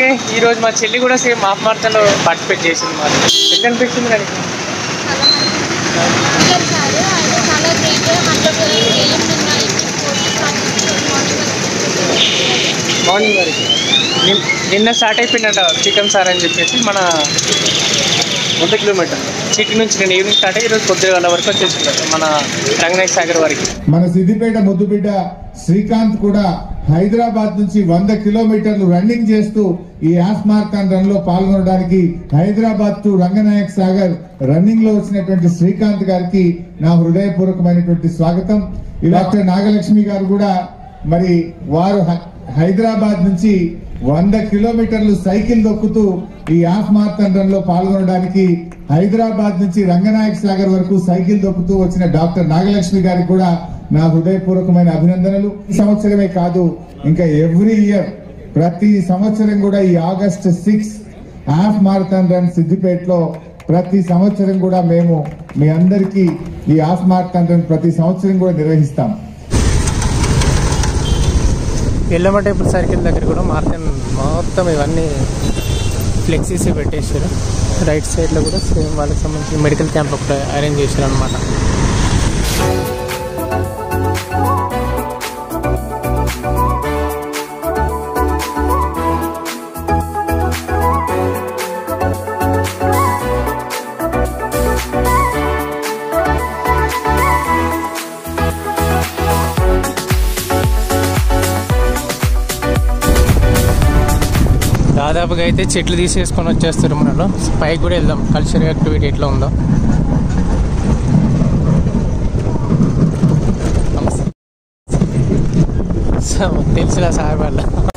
Okay ఈ రోజు మా చెల్లి కూడా సేమ్ హాఫ్ మార్థన్లో పార్టిసిపేట్ చేసింది మరి ఎట్లా అనిపించింది కానీ చాలా మంది చాలా గ్రేట్ హండ్రెడ్ గేమ్స్ ఉన్నాయి స్పోర్ట్స్ మార్నింగ్ మార్నింగ్ వరకు నిన్- నిన్న స్టార్ట్ అయిపోయిందంట చికెన్ సార్ అని చెప్పేసి మన వంద కిలోమీటర్ సిటీ నుంచి నేను ఈవినింగ్ స్టార్ట్ అయ్యి ఈరోజు పొద్దుగాల వరకు వచ్చేసింది మన రంగనాయక సాగర్ వరకు మన సిద్దిపేట ముద్దుబిడ్డ శ్రీకాంత్ కూడా హైదరాబాద్ నుంచి వంద కిలోమీటర్లు రన్నింగ్ చేస్తూ ఈ హాఫ్ మారథాన్ రన్ లో పాల్గొనడానికి హైదరాబాద్ టు రంగనాయక్ సాగర్ రన్నింగ్ లో వచ్చినటువంటి శ్రీకాంత్ గారికి నా హృదయపూర్వకమైనటువంటి స్వాగతం ఈ డాక్టర్ నాగలక్ష్మి గారు కూడా మరి వారు హై- హైదరాబాద్ నుంచి వంద కిలోమీటర్లు సైకిల్ దొక్కుతూ ఈ హాఫ్ మారథాన్ రన్ లో పాల్గొనడానికి హైదరాబాద్ నుంచి రంగనాయక్ సాగర్ వరకు సైకిల్ దొక్కుతూ వచ్చిన డాక్టర్ నాగలక్ష్మి గారికి కూడా నా హృదయపూర్వకమైన అభినందనలు ఈ సంవత్సరమే కాదు ఇంకా ఎవ్రీ ఇయర్ ప్రతి సంవత్సరం కూడా ఈ August six half marathon run సిద్దిపేటలో ప్రతి సంవత్సరం కూడా మేము మీ అందరికీ ఈ హాఫ్ మారథాన్ రన్ ప్రతి సంవత్సరం కూడా నిర్వహిస్తాం ఎల్లమ్మ టెంపుల్ సర్కిల్ దగ్గర కూడా మార్కెట్ మొత్తం ఇవన్నీ ఫ్లెక్సీస్ పెట్టేసారు రైట్ సైడ్లో కూడా సేమ్ వాళ్ళకి సంబంధించిన మెడికల్ క్యాంప్ ఒకటి అరేంజ్ చేశారు అనమాట దాదాపుగా అయితే చెట్లు తీసేసుకొని వచ్చేస్తారు మనలో పైకి కూడా వెళ్దాం కల్చర్ యాక్టివిటీ ఎట్లా ఉందో సో తెలుసులా సార్ వాళ్ళ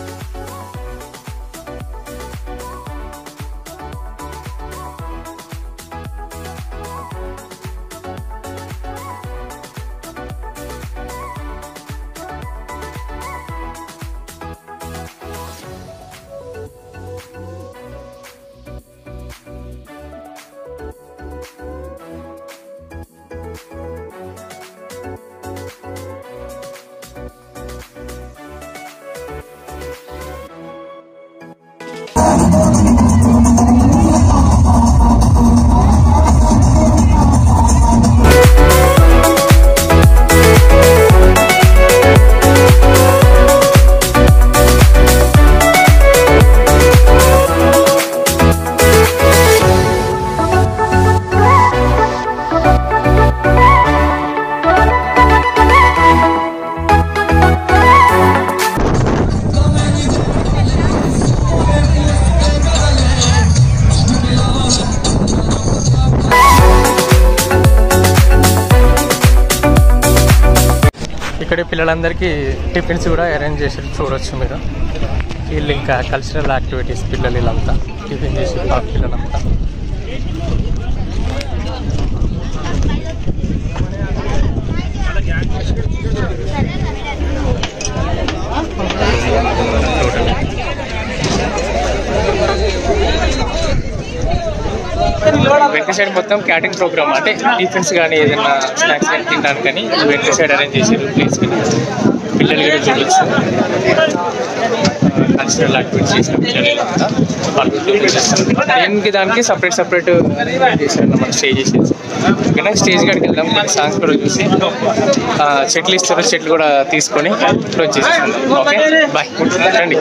ఇక్కడ పిల్లలందరికీ టిఫిన్స్ కూడా అరేంజ్ చేసి చూడొచ్చు మీరు వీళ్ళు ఇంకా కల్చరల్ యాక్టివిటీస్ పిల్లలు వీళ్ళంతా టిఫిన్ చేసి పాప పిల్లలంతా వెనక సైడ్ మొత్తం క్యాటింగ్ ప్రోగ్రామ్ అంటే టిఫిన్స్ కానీ ఏదైనా స్నాక్స్ కానీ తినడానికి కానీ వెనక సైడ్ అరేంజ్ చేసారు ప్లేస్ పిల్లలు కూడా చూడొచ్చు కల్చరల్ యాక్టివిటీస్ చేసిన పిల్లలు అంతా దేనికి దానికి సపరేట్ సపరేట్ చేశారు అన్నమాట స్టేజ్ చేసేసి ఓకేనా స్టేజ్ కాడికి వెళ్దాం కొన్ని సాంగ్స్ కూడా చూసి ఆ, చెట్లు ఇస్తారు చెట్లు కూడా తీసుకొని క్లోజ్ చేసేసాం ఓకే బాయ్ రండి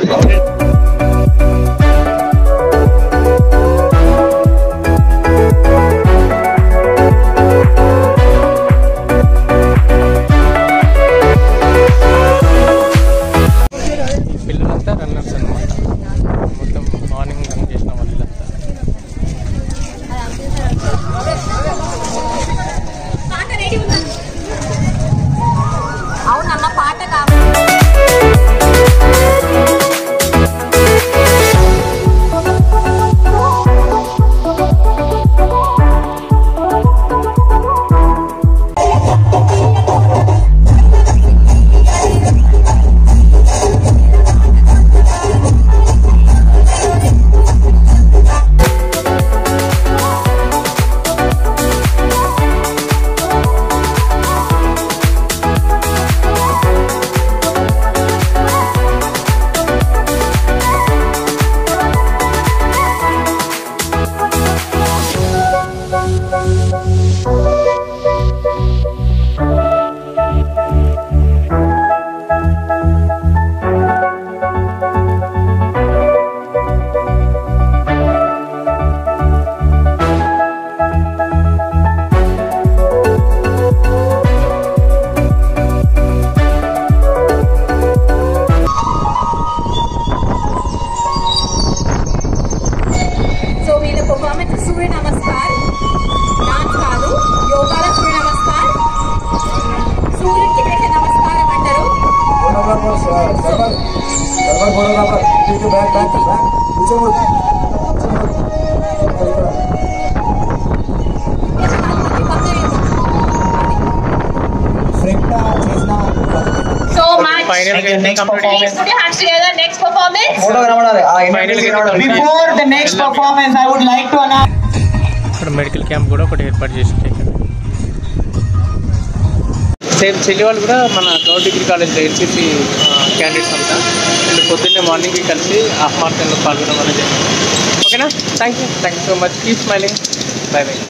ఈ పిల్లలంతా రన్నర్స్ అనమాట మొత్తం మార్నింగ్ రన్ చేసిన వాళ్ళంతా అవునన్న పాట కావాలి సో మచ్ ఫైనల్ గా Next complete performance. put your hands together next performance photo కనబడాలి ఆ Final గా కనబడాలి. complete Before the next performance, I would like to announce. ఇక్కడ మెడికల్ క్యాంప్ కూడా ఒకటి ఏర్పాటు చేసి ఇక్కడ సేమ్ చెల్లి వాళ్ళు కూడా మన గౌడ్ డిగ్రీ కాలేజ్లో ఎన్సీసీ క్యాండిడేట్స్ అంతా అండ్ పొద్దున్నే మార్నింగ్ కలిసి హాఫ్ మారథాన్లో పాల్గొనడం అనేది జరిగింది ఓకేనా thank you thank you so much keep smiling bye by